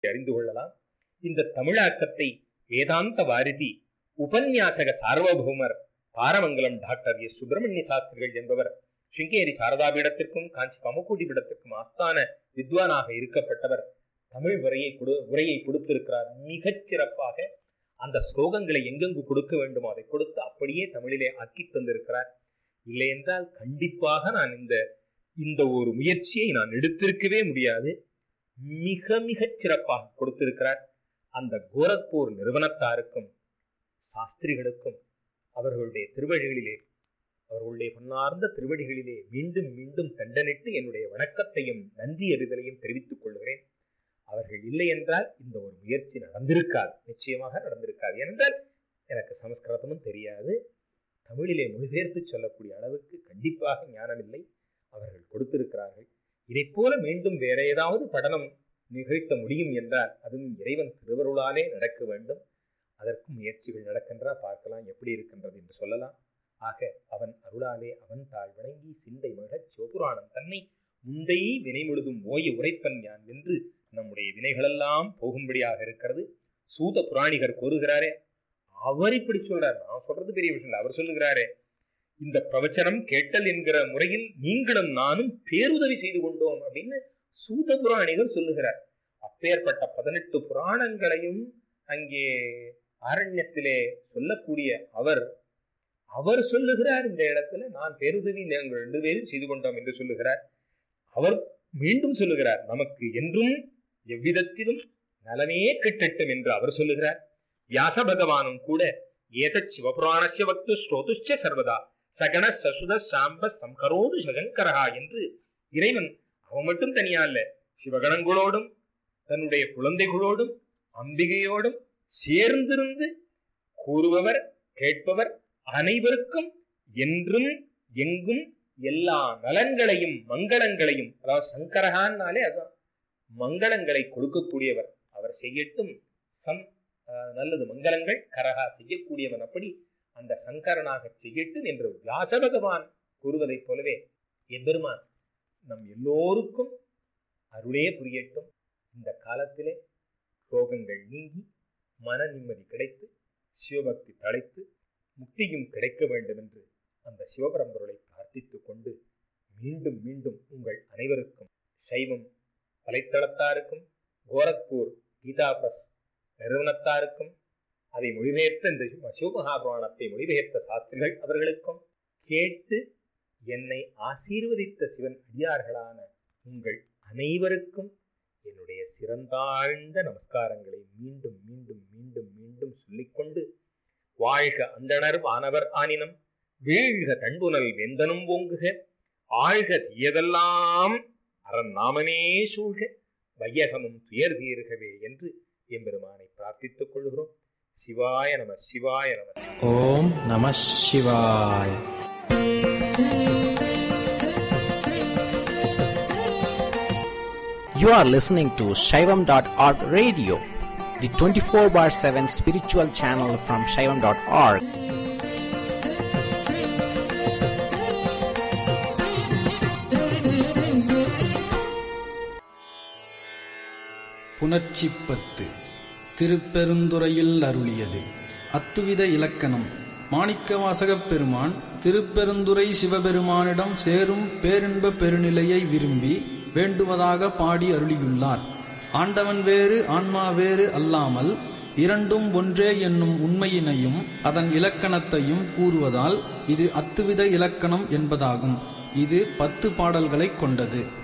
அறிந்து கொள்ளலாம் இந்த தமிழாக்கத்தை வேதாந்த வாரிதி உபன்யாசக சார்வபௌமர் பாரமங்கலம் டாக்டர் எஸ் சுப்பிரமணிய சாஸ்திரிகள் என்பவர் சிங்கேரி சாரதாபீடத்திற்கும் காஞ்சி கமக்கூடி பீடத்திற்கும் ஆஸ்தான வித்வானாக இருக்கப்பட்டவர் தமிழ் உரையை கொடு உரையை கொடுத்திருக்கிறார் மிகச் சிறப்பாக அந்த ஸ்லோகங்களை எங்கெங்கு கொடுக்க வேண்டுமோ அதை கொடுத்து அப்படியே தமிழிலே ஆக்கி தந்திருக்கிறார் இல்லை என்றால் கண்டிப்பாக நான் இந்த இந்த ஒரு முயற்சியை நான் எடுத்திருக்கவே முடியாது மிக மிகச் சிறப்பாக கொடுத்திருக்கிறார் அந்த கோரக்பூர் நிறுவனத்தாருக்கும் சாஸ்திரிகளுக்கும் அவர்களுடைய திருவழிகளிலே அவர்களுடைய பொன்னார்ந்த திருவடிகளிலே மீண்டும் மீண்டும் தண்டனிட்டு என்னுடைய வணக்கத்தையும் நன்றி அறிதலையும் தெரிவித்துக் கொள்கிறேன் அவர்கள் இல்லை என்றால் இந்த ஒரு முயற்சி நடந்திருக்காது நிச்சயமாக நடந்திருக்காது ஏனென்றால் எனக்கு சமஸ்கிருதமும் தெரியாது தமிழிலே மொழிபெயர்த்து சொல்லக்கூடிய அளவுக்கு கண்டிப்பாக ஞானம் இல்லை அவர்கள் கொடுத்திருக்கிறார்கள் இதைப் போல மீண்டும் வேற ஏதாவது படனம் நிகழ்த்த முடியும் என்றால் அதுவும் இறைவன் திருவருளாலே நடக்க வேண்டும் அதற்கும் முயற்சிகள் நடக்கின்றா பார்க்கலாம் எப்படி இருக்கின்றது என்று சொல்லலாம் ஆக அவன் அருளாலே அவன் தாழ் வணங்கி சிந்தை மழச் சிவபுராணம் தன்னை முந்தை வினை முழுதும் ஓய உரைப்பன் யான் என்று நம்முடைய வினைகளெல்லாம் போகும்படியாக இருக்கிறது சூத புராணிகர் கூறுகிறாரே அவர் இப்படி சொல்றார் நான் சொல்றது பெரிய விஷயம் இல்லை அவர் சொல்லுகிறாரே இந்த பிரவச்சனம் கேட்டல் என்கிற முறையில் நீங்களும் நானும் பேருதவி செய்து கொண்டோம் அப்படின்னு சூத புராணிகர் சொல்லுகிறார் அப்பேற்பட்ட பதினெட்டு புராணங்களையும் அங்கே ஆரண்யத்திலே சொல்லக்கூடிய அவர் அவர் சொல்லுகிறார் இந்த இடத்துல நான் பேருதவி நாங்கள் ரெண்டு பேரும் செய்து கொண்டோம் என்று சொல்லுகிறார் அவர் மீண்டும் சொல்லுகிறார் நமக்கு என்றும் எவ்விதத்திலும் நலமே கிட்டட்டும் என்று அவர் சொல்லுகிறார் வியாச பகவானும் கூட ஏதச் சிவபுராணஸ்ய வக்து ஸ்ரோதுஷ்ச சர்வதா சகன சசுத சாம்ப சம்கரோது சசங்கரஹா என்று இறைவன் அவன் மட்டும் தனியா இல்ல சிவகணங்களோடும் தன்னுடைய குழந்தைகளோடும் அம்பிகையோடும் சேர்ந்திருந்து கூறுபவர் கேட்பவர் அனைவருக்கும் என்றும் எங்கும் எல்லா நலன்களையும் மங்களங்களையும் அதாவது சங்கரகான்னாலே அதான் மங்களங்களை கொடுக்கக்கூடியவர் அவர் செய்யட்டும் சம் அஹ், நல்லது மங்களங்கள் கரகா செய்யக்கூடியவன் அப்படி அந்த சங்கரனாக செய்யட்டும் என்று வியாச பகவான் கூறுவதைப் போலவே எம்பெருமான் நம் எல்லோருக்கும் அருளே புரியட்டும் இந்த காலத்திலே ரோகங்கள் நீங்கி மன நிம்மதி கிடைத்து சிவபக்தி தழைத்து முக்தியும் கிடைக்க வேண்டும் என்று அந்த சிவபரம்பொருளை பிரார்த்தித்துக் கொண்டு மீண்டும் மீண்டும் உங்கள் அனைவருக்கும் சைவம் வலைத்தளத்தாருக்கும் கோரக்பூர் கீதா பிரஸ் நிறுவனத்தாருக்கும் அதை மொழிபெயர்த்த இந்த சிவமகாபுராணத்தை மொழிபெயர்த்த சாஸ்திரிகள் அவர்களுக்கும் கேட்டு என்னை ஆசீர்வதித்த சிவன் அடியார்களான உங்கள் அனைவருக்கும் என்னுடைய சிறந்தாழ்ந்த நமஸ்காரங்களை மீண்டும் மீண்டும் மீண்டும் மீண்டும் சொல்லிக்கொண்டு வாழ்க அந்தணர் வானவர் ஆனினம் வீழ்க தண்டுனல் வெந்தனும் ஓங்குக ஆழ்க தீயதெல்லாம் அரண் நாமனே சூழ்க வையகமும் துயர் தீர்கவே என்று எம்பெருமானை பிரார்த்தித்துக் கொள்கிறோம் சிவாய நம சிவாய நம ஓம் நம சிவாய் You are listening to Shaivam.org radio, the 24 bar 7 spiritual channel from Shaivam.org. புணர்ச்சிப்பத்து திருப்பெருந்துறையில் அருளியது அத்துவித இலக்கணம் மாணிக்கவாசகப் பெருமான் திருப்பெருந்துறை சிவபெருமானிடம் சேரும் பேரின்ப பெருநிலையை விரும்பி வேண்டுவதாக பாடி அருளியுள்ளார் ஆண்டவன் வேறு ஆன்மா வேறு அல்லாமல் இரண்டும் ஒன்றே என்னும் உண்மையினையும் அதன் இலக்கணத்தையும் கூறுவதால் இது அத்துவித இலக்கணம் என்பதாகும் இது பத்து பாடல்களைக் கொண்டது